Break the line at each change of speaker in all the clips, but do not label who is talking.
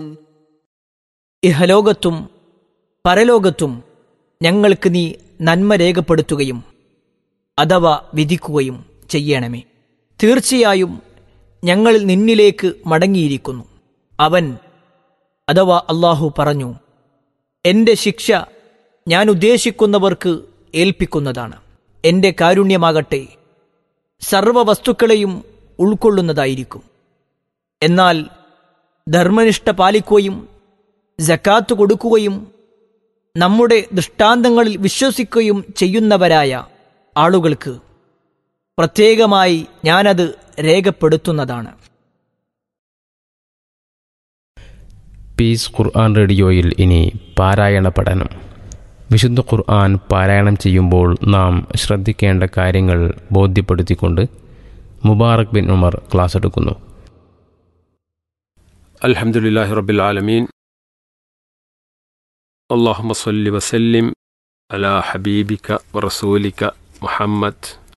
ഇഹലോകത്തും പരലോകത്തും ഞങ്ങൾക്ക് നീ നന്മ രേഖപ്പെടുത്തുകയും അഥവാ വിധിക്കുകയും ചെയ്യണമേ തീർച്ചയായും ഞങ്ങൾ നിന്നിലേക്ക് മടങ്ങിയിരിക്കുന്നു അവൻ അഥവാ അള്ളാഹു പറഞ്ഞു എന്റെ ശിക്ഷ ഞാൻ ഉദ്ദേശിക്കുന്നവർക്ക് ഏൽപ്പിക്കുന്നതാണ് എന്റെ കാരുണ്യമാകട്ടെ സർവ വസ്തുക്കളെയും ഉൾക്കൊള്ളുന്നതായിരിക്കും എന്നാൽ ധർമ്മനിഷ്ഠ പാലിക്കുകയും ജക്കാത്ത് കൊടുക്കുകയും നമ്മുടെ ദൃഷ്ടാന്തങ്ങളിൽ വിശ്വസിക്കുകയും ചെയ്യുന്നവരായ ആളുകൾക്ക് പ്രത്യേകമായി ഞാനത് രേഖപ്പെടുത്തുന്നതാണ്
പീസ് ഖുർആൻ റേഡിയോയിൽ ഇനി പാരായണ പഠനം വിശുദ്ധ ഖുർആൻ പാരായണം ചെയ്യുമ്പോൾ നാം ശ്രദ്ധിക്കേണ്ട കാര്യങ്ങൾ ബോധ്യപ്പെടുത്തിക്കൊണ്ട് മുബാറക് ബിൻ ഉമർ ക്ലാസ് എടുക്കുന്നു
الحمد لله رب العالمين اللهم صل وسلم على حبيبك ورسولك محمد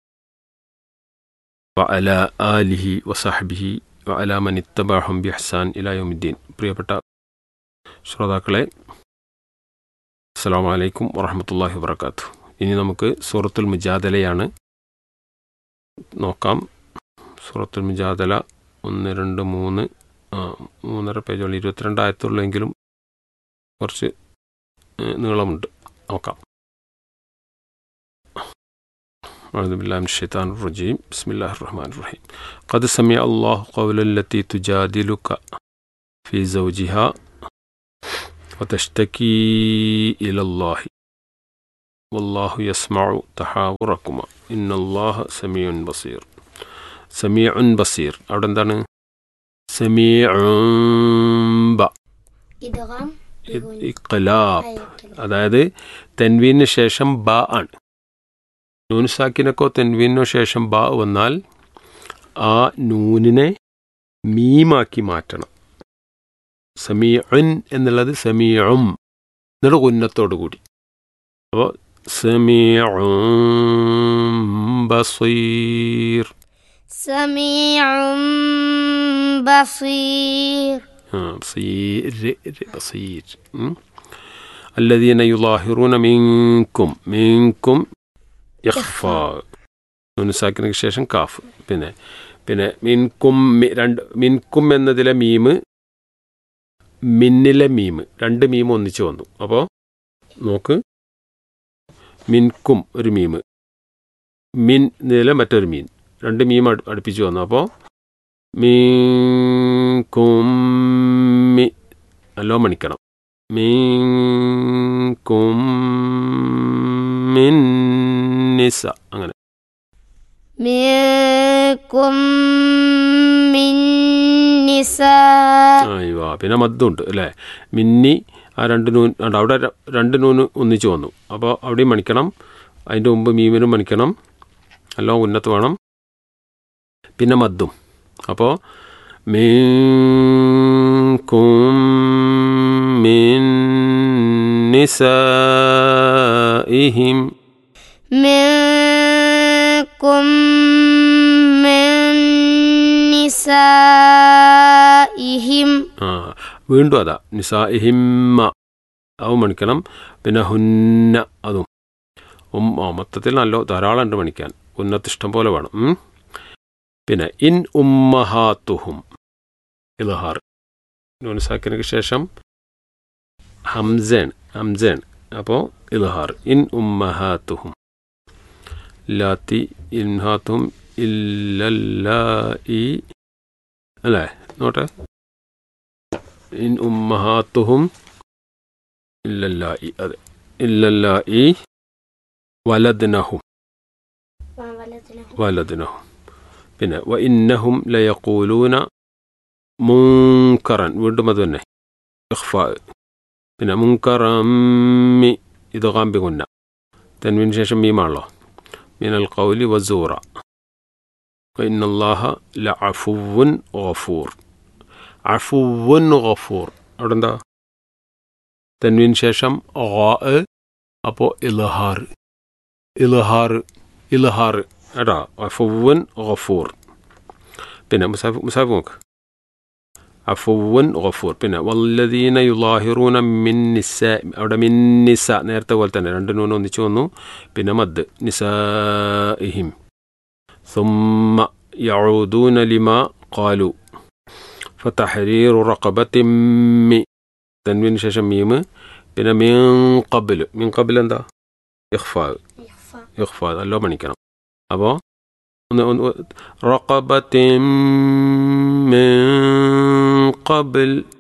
وعلى آله وصحبه وعلى من اتبعهم بإحسان إلى يوم الدين പ്രിയപ്പെട്ട ശ്രോതാക്കളെ അസ്സാം വലൈക്കും വറഹമത്തല്ലാഹി വബർക്കാത്തു ഇനി നമുക്ക് സൂറത്തുൽ മുജാദലയാണ് നോക്കാം സൂറത്തുൽ മുജാദല ഒന്ന് രണ്ട് മൂന്ന് ആ മൂന്നര പേജുള്ള ഇരുപത്തിരണ്ടായിരത്തുള്ളെങ്കിലും കുറച്ച് ഏഹ്, നീളമുണ്ട് നോക്കാം أعوذ بالله من الشيطان الرجيم بسم الله الرحمن الرحيم قد سمع الله قول التي تجادلك في زوجها وتشتكي إلى الله والله يسمع تحاوركما إن الله سميع بصير سميع بصير അവിടെ എന്താണ് സമീഉം ബ
ഇദ്ഗാം
ഇഖ്ലാബ് അതായത് തെൻവീനു ശേഷം ബ ആണ് നൂൻസാക്കിനൊക്കെ തെൻവീനു ശേഷം ബ വന്നാൽ ആ നൂനിനെ മീമാക്കി മാറ്റണം സമീഉൻ എന്നുള്ളത് സമീഉം എന്നിട്ട് ഉന്നത്തോടു കൂടി അപ്പോൾ സമീഉം ബസീർ
സമീഉം ബസീർ
آه، بصير بصير م? الذين يظاهرون منكم منكم يخفى നൂന് സാക്കിനക്ക് ശേഷം കാഫ് പിന്നെ പിന്നെ മിൻകും മി- രണ്ട് മിൻകും എന്നതിലെ മീമ് മിന്നിലെ മീമ് രണ്ട് മീമ് ഒന്നിച്ച് വന്നു അപ്പോൾ നോക്ക് മിൻകും ഒരു മീമ് മിൻ എന്നതിലെ മറ്റൊരു മീൻ രണ്ട് മീം അടു- അടുപ്പിച്ച് വന്നു അപ്പോൾ മീൻകും മി നല്ലോ മണിക്കണം മീൻകും മിന്നിസ അങ്ങനെ
മിൻകും മിൻ നിസാ
അയ്യോ പിന്നെ മദ്ദുണ്ട് അല്ലേ മിന്നി ആ രണ്ട് നൂൻ ഉണ്ട് അവിടെ ര- രണ്ട് നൂന് ഒന്നിച്ച് വന്നു അപ്പോൾ അവിടെയും മണിക്കണം അതിൻ്റെ മുമ്പ് മീമിനും മണിക്കണം എല്ലാം ഉന്നത്ത് വേണം പിന്നെ മദ്ദും അപ്പോൾ മീൻകും മിൻ നിസാഇഹിം
മിൻകും മിൻ നിസാഇഹിം
ആ വീണ്ടും അതാ നിസാഹിമ്മ അതും മണിക്കണം പിന്നെ ഹുന്ന അതും ഉം ആ, മൊത്തത്തിൽ നല്ല ധാരാളം ഉണ്ട് മണിക്കാൻ ഉന്നത്ത് ഇഷ്ടം പോലെ വേണം ഉം. പിന്നെ ഇൻ ഉമ്മഹാത്തുഹും ഇലഹാർ നൂനസാക്കിനക്ക് ശേഷം ഹംസേൺ ഹംസേൺ അപ്പോൾ ഇലഹാർ ഇൻ ഉമ്മഹാത്തുഹും ലാത്തി ഇൻഹാത്തും ഇല്ലല്ലായി അല്ലേ നോട്ടെ ഇൻ ഉമ്മഹാത്തുഹും ഇല്ലല്ലായി അതെ ഇല്ലല്ലായി വലദ്നഹും വലദ്നഹും പിന്നെ വ ഇന്നഹും ലയക്കൂലൂന മുങ്കറൻ വീണ്ടും അത് തന്നെ ഇഖ്ഫാ പിന്നെ മുങ്കറമ്മി ഇത് കാമ്പി കുന്ന തെൻവിന് ശേഷം മീമാണല്ലോ മിനൽ കൗലി വസൂറ وإن الله لعفو غفور അഫുവൻ ഗഫൂർ അവിടെ എന്താ തെൻവിന് ശേഷം അപ്പോൾ ഇലഹാർ ഇലഹാർ ഇലഹാർ എടാ അഫുവൻ ഗഫൂർ പിന്നെ മുസാഫ് മുസാഫ് നോക്ക് അഫുവൻ ഗഫൂർ പിന്നെ വല്ലദീന യുലാഹിറൂന മിൻ നിസ അവിടെ മിൻ നിസ നേരത്തെ പോലെ തന്നെ രണ്ട് നൂന് ഒന്നിച്ചു വന്നു പിന്നെ മദ് നിസാഇഹിം ثم يعودون لما قالوا فتحرير رقبة مي തൻവിന് ശേഷം മീമ് പിന്നെ മീൻ കബില് മീൻ കബിൽ എന്താ ഇഖ്ഫാ ഇഖ്ഫാ നല്ലോ മണിക്കണം അപ്പോൾ ഒന്ന് ഒന്ന് റഖബത്തിൻ മിൻ ഖബിൽ